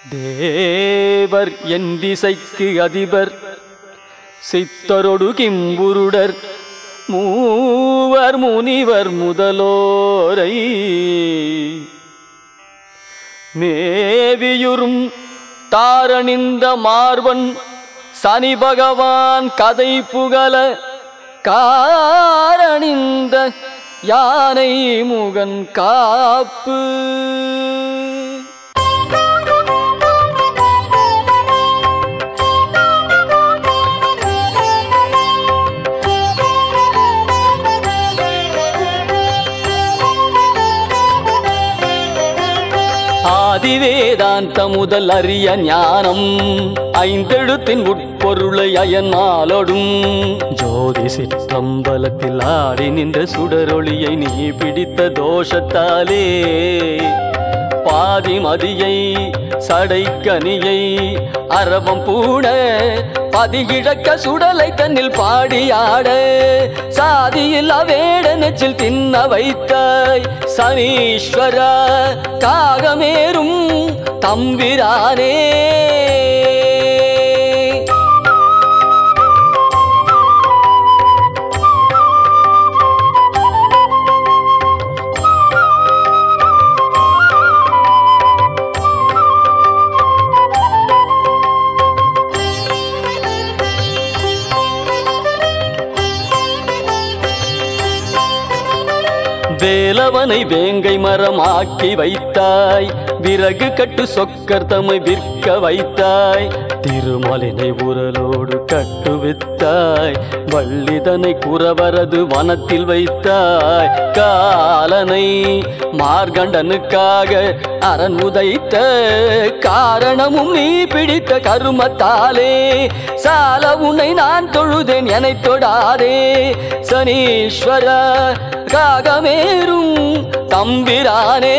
தேவர் என் திசைக்கு அதிபர் சித்தரொடு கிம்புருடர் மூவர் முனிவர் முதலோரை மேவியுறும் தாரணிந்த மார்பன் சனி பகவான் கதை புகழ காரணிந்த யானை முகன் காப்பு ஆதிவேதாந்த முதல் அறிய ஞானம் ஐந்தெழுத்தின் உட்பொருளை அயன்மாலோடும் ஜோதி சிற்றம்பலத்தில் ஆடி நின்ற சுடரொளியை நீ பிடித்த தோஷத்தாலே பாதிமதியை சடைக்கனியை அரவம் பூண பதிகிழக்க சுடலை தன்னில் பாடியாட சாதியில் அவேட நெச்சில் தின்ன வைத்தாய் சனீஸ்வர காகமேரும் தம்பிரானே வேலவனை வேங்கை மரமாக்கி வைத்தாய் விறகு கட்டு சொக்கர் தம்மை விற்க வைத்தாய் திருமலினை உரலோடு கட்டுவித்தாய் வள்ளிதனை குறவரது வனத்தில் வைத்தாய் காலனை மார்கண்டனுக்காக அரண் உதைத்த காரணமும் நீ பிடித்த கருமத்தாலே சால உன்னை நான் தொழுதேன் என்னை தொடாதே சனீஸ்வர காகமேரும் தம்பிரானே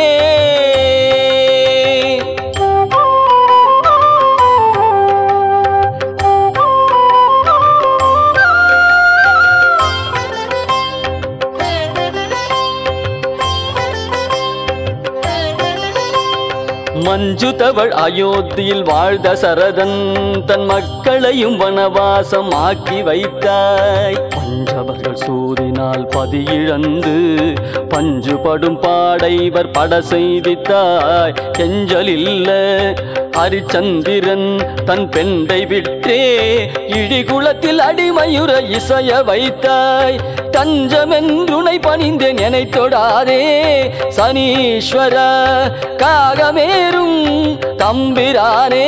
மஞ்சுதவள் அயோத்தியில் வாழ்ந்த சரதன் தன் மக்களையும் வனவாசம் ஆக்கி வைத்தாய் பஞ்சவர்கள் சூதினால் பதியிழந்து பஞ்சுபடும் பாடைவர் பட செய்தித்தாய் கெஞ்சலில்ல ஹரிச்சந்திரன் தன் பெண்டை விற்றே இடிகுளத்தில் அடிமையுற இசைய வைத்தாய் தஞ்சமென்றுனை பணிந்தேன் என்னை தொடாதே சனீஸ்வர காகமேரும் தம்பிரானே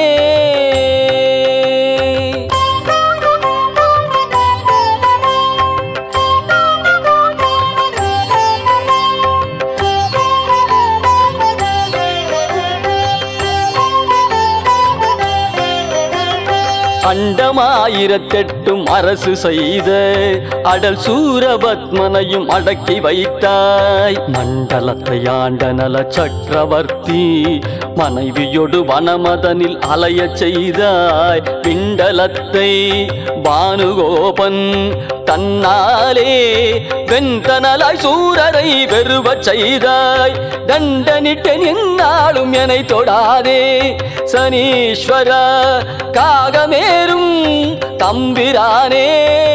அண்டமாயிரத்தெட்டும் அரசு செய்த அடல் சூரபத்மனையும் அடக்கி வைத்தாய் மண்டலத்தை ஆண்ட நல சக்கரவர்த்தி மனைவியொடு வனமதனில் அலையச் செய்தாய் பிண்டலத்தை பானுகோபன் தன்னாலே வெந்தனலாய் சூரரை வெறுவச் செய்தாய் தண்டனிட்டு நின்னாலும் என்னை தொடாதே சனீஸ்வர காகமேரும் தம்பிரானே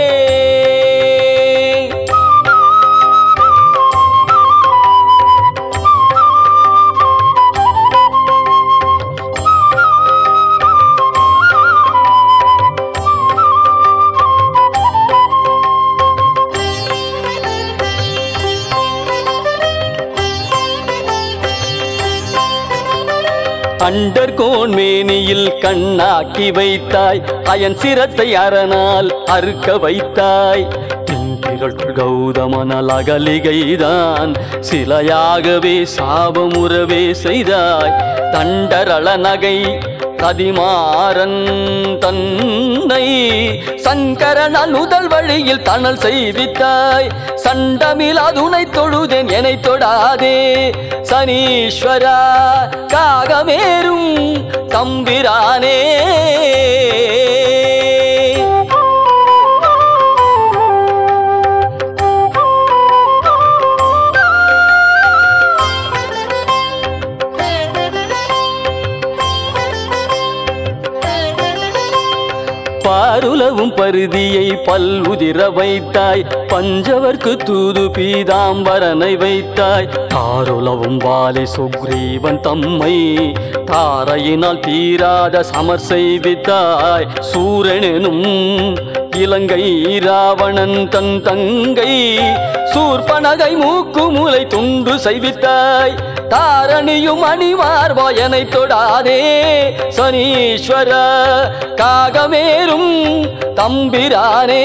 அண்டர்கோன் மேனியில் கண்ணாக்கி வைத்தாய் அயன் சிரத்தை அரணால் அறுக்க வைத்தாய் திங்கள் கௌதமனால் அகலிகைதான் சிலையாகவே சாபமுறவே செய்தாய் தண்டரள நகை கதிமாறன் தன்னை சங்கரனால் முதல் வழியில் தணல் செய்வித்தாய் சண்டமில் அதுனை தொழுதேன் என்னை தொடாதே சனீஸ்வரா காகமேரும் தம்பிரானே பாருலவும் பருதியை பல்லுதிர வைத்தாய் பஞ்சவர்க்கு தூது பீதாம்பரனை வைத்தாய் தாருலவும் வாலி சுக்ரீவன் தம்மை தாரையினால் தீராத சமர் செய்வித்தாய் சூரனெனும் இலங்கை ராவணன் தன் தங்கை சூர்பனகை மூக்கு மூலை துண்டு செய்வித்தாய் தாரணியும் அணிவார்வாயனை தொடாதே சனீஸ்வர காகமேரும் தம்பிரானே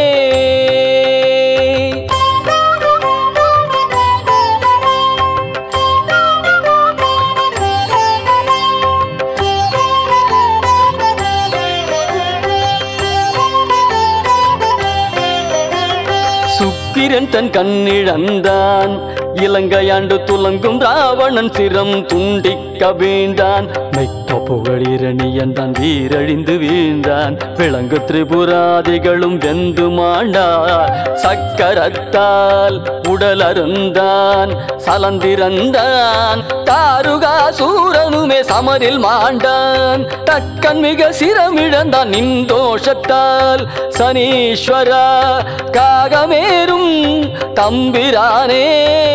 சுக்கிரன் தன் கண்ணிழந்தான் இலங்கையாண்டு துலங்கும் ராவணன் சிரம் துண்டிக்க வீழ்ந்தான் மெக்க புகழிரணியன் தான் வீரழிந்து வீழ்ந்தான் விளங்கு திரிபுராதிகளும் வெந்து மாண்டார் சக்கரத்தால் உடல் அருந்தான் சலந்திரந்தான் தாருகா சூரனுமே சமரில் மாண்டான் தக்கன் மிக சிரமிழந்தான் நிந்தோஷத்தால் சனீஸ்வரா காகமேரும் தம்பிரானே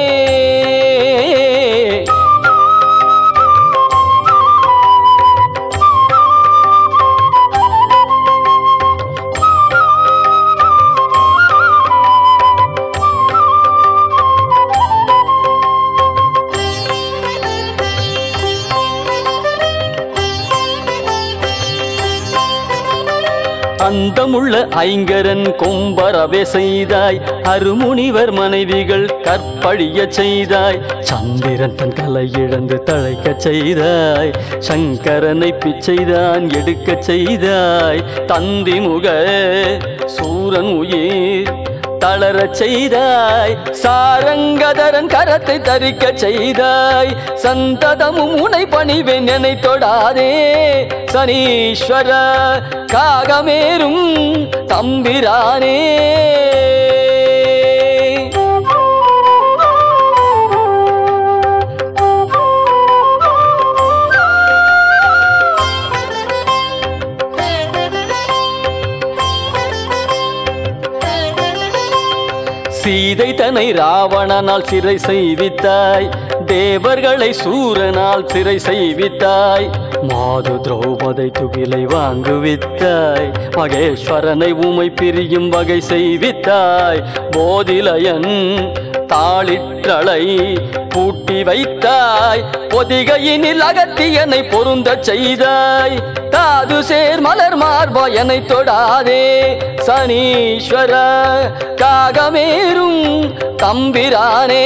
அந்தமுள்ள ஐங்கரன் கொம்பரவே செய்தாய் அருமுனிவர் மனைவிகள் கற்பழிய செய்தாய் சந்திரன் தன் கலை இழந்து தழைக்க செய்தாய் சங்கரனை பிச்சைதான் எடுக்க செய்தாய் தந்தி முக சூரன் உயிர் தளரச் செய்தாய் சாரங்கதரன் கரத்தை தரிக்க செய்தாய் சந்ததமும் உனை பணிவேன் என்னை தொடாதே சனீஸ்வர காகமேரும் தம்பிரானே சீதை தன்னை ராவணனால் சிறை செய்வித்தாய் தேவர்களை சூரனால் சிறை செய்வித்தாய் மாது திரௌபதை துகிலை வாங்குவித்தாய் மகேஸ்வரனை உமை பிரியும் வகை செய்வித்தாய் போதிலயன் தாளிற்றளை பூட்டி வைத்தாய் பொதிகையினில் அகத்தியனை பொருந்தச் செய்தாய் தாது சேர் மலர் மார்பா என்னை தொடாதே சனீஸ்வர காகமேரும் தம்பிரானே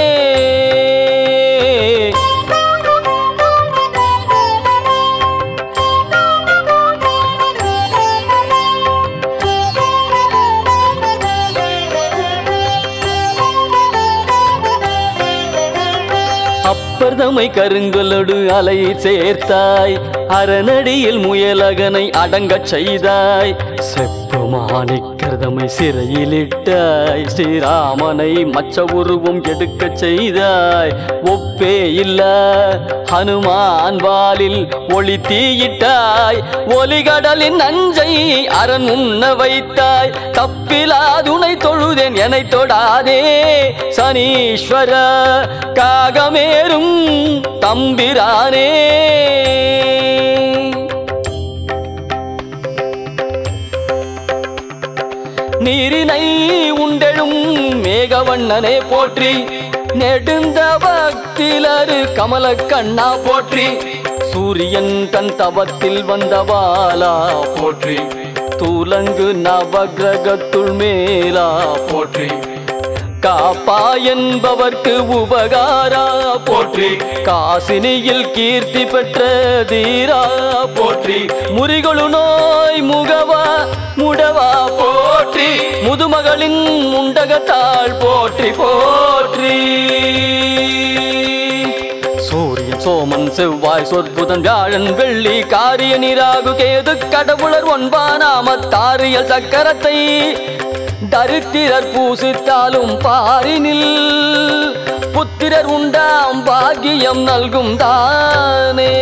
அப்பர்தமை கருங்கலொடு அலை சேர்த்தாய் அரணடியில் முயலகனை அடங்கச் செய்தாய் செப்பு மாணிக்கர்தமை சிறையிலிட்டாய் ஸ்ரீராமனை மச்ச உருவம் எடுக்கச் செய்தாய் ஒப்பே இல்ல ஹனுமான் வாலில் ஒளி தீயிட்டாய் ஒலிகடலின் நஞ்சை அரண் உண்ண வைத்தாய் தப்பிலாதுனை தொழுதேன் என்னை தொடாதே சனீஸ்வர காகமேரும் தம்பிரானே நீரினை உண்டெழும் மேகவண்ணனே போற்றி நெடுந்த பக்திலரு கமல கண்ணா போற்றி சூரியன் தன் தவத்தில் வந்தவாலா போற்றி தூலங்கு நவகிரகத்துள் மேலா போற்றி காப்பா என்பவர்க்கு உபகாரா போற்றி காசினியில் கீர்த்தி பெற்ற தீரா போற்றி முறிகளு நோய் முகவா முடவா போற்றி முதுமகளின் முண்டகத்தாள் போற்றி போற்றி சூரியன் சோமன் செவ்வாய் சொற்புதன் வியாழன் வெள்ளி காரிய நீராகு கேது கடவுளர் ஒன்பானாமத்தாரியல் சக்கரத்தை தரித்திரர் பூசித்தாலும் பாரினில் புத்திரர் உண்டாம் பாக்கியம் நல்கும் தானே